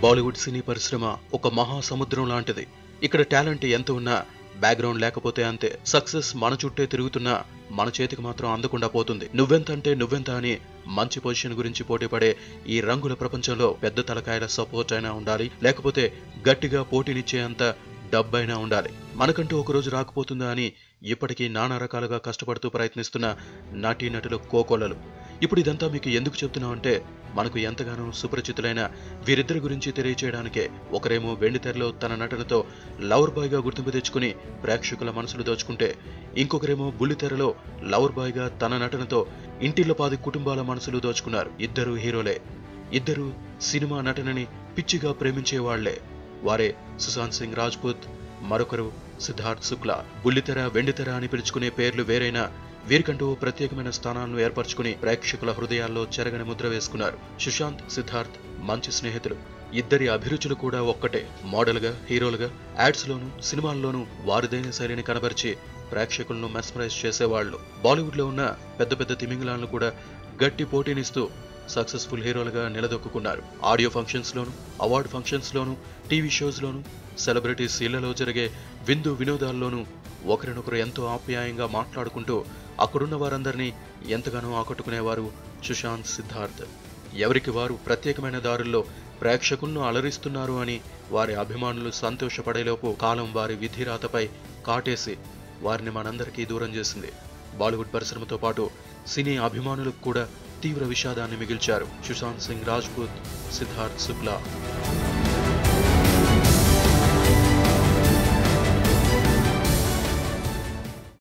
బాలీవుడ్ సినీ పరిశ్రమ ఒక మహాసముద్రం లాంటిది ఇక్కడ టాలెంట్ ఎంత ఉన్నా బ్యాక్గ్రౌండ్ లేకపోతే అంతే సక్సెస్ మన చుట్టే తిరుగుతున్నా మన చేతికి మాత్రం అందకుండా పోతుంది నువ్వెంత అంటే నువ్వెంత అని మంచి పొజిషన్ గురించి పోటీపడే ఈ రంగుల ప్రపంచంలో పెద్ద తలకాయల సపోర్ట్ అయినా ఉండాలి లేకపోతే గట్టిగా పోటీనిచ్చేంత డబ్బైనా ఉండాలి మనకంటూ ఒక రోజు రాకపోతుందా అని ఇప్పటికీ నానా రకాలుగా కష్టపడుతూ ప్రయత్నిస్తున్న నటీనటులు కోకొల్లలు ఇప్పుడు ఇదంతా మీకు ఎందుకు చెప్తున్నాం అంటే మనకు ఎంతగానో సుపరిచితులైన వీరిద్దరి గురించి తెలియచేయడానికే ఒకరేమో వెండితెరలో తన నటనతో లవర్ బాయ్గా గుర్తింపు తెచ్చుకుని ప్రేక్షకుల మనసులు దోచుకుంటే ఇంకొకరేమో బుల్లితెరలో లవర్ బాయ్గా తన నటనతో ఇంటిలో పాది కుటుంబాల మనసులు దోచుకున్నారు ఇద్దరు హీరోలే ఇద్దరు సినిమా నటనని పిచ్చిగా ప్రేమించే వాళ్లే వారే సుశాంత్ సింగ్ రాజ్పూత్ మరొకరు సిద్ధార్థ్ శుక్లా బుల్లితెర వెండితెర అని పిలుచుకునే పేర్లు వేరైనా వీరికంటూ ఓ ప్రత్యేకమైన స్థానాలను ఏర్పరచుకుని ప్రేక్షకుల హృదయాల్లో చెరగని ముద్ర వేసుకున్నారు సుశాంత్ సిద్ధార్థ్ మంచి స్నేహితులు ఇద్దరి అభిరుచులు కూడా ఒక్కటే మోడల్గా హీరోలుగా యాడ్స్ లోను సినిమాల్లోనూ వారిదైన శైలిని కనబరిచి ప్రేక్షకులను మెస్మరైజ్ చేసేవాళ్లు బాలీవుడ్ లో ఉన్న పెద్ద పెద్ద తిమింగలాలను కూడా గట్టి పోటీనిస్తూ సక్సెస్ఫుల్ హీరోలుగా నిలదొక్కున్నారు ఆడియో ఫంక్షన్స్ లోను అవార్డు ఫంక్షన్స్ లోను టీవీ షోస్ లోను సెలబ్రిటీస్ ఇళ్లలో జరిగే విందు వినోదాల్లోనూ ఒకరినొకరు ఎంతో ఆప్యాయంగా మాట్లాడుకుంటూ అక్కడున్న వారందరినీ ఎంతగానో ఆకట్టుకునేవారు సుశాంత్ సిద్ధార్థ్ ఎవరికి వారు ప్రత్యేకమైన దారుల్లో ప్రేక్షకులను అలరిస్తున్నారు అని వారి అభిమానులు సంతోషపడేలోపు కాలం వారి విధిరాతపై కాటేసి వారిని మనందరికీ దూరం చేసింది బాలీవుడ్ పరిశ్రమతో పాటు సినీ అభిమానులకు కూడా తీవ్ర విషాదాన్ని మిగిల్చారు సుశాంత్ సింగ్ రాజ్పూత్ సిద్ధార్థ్ శుక్లా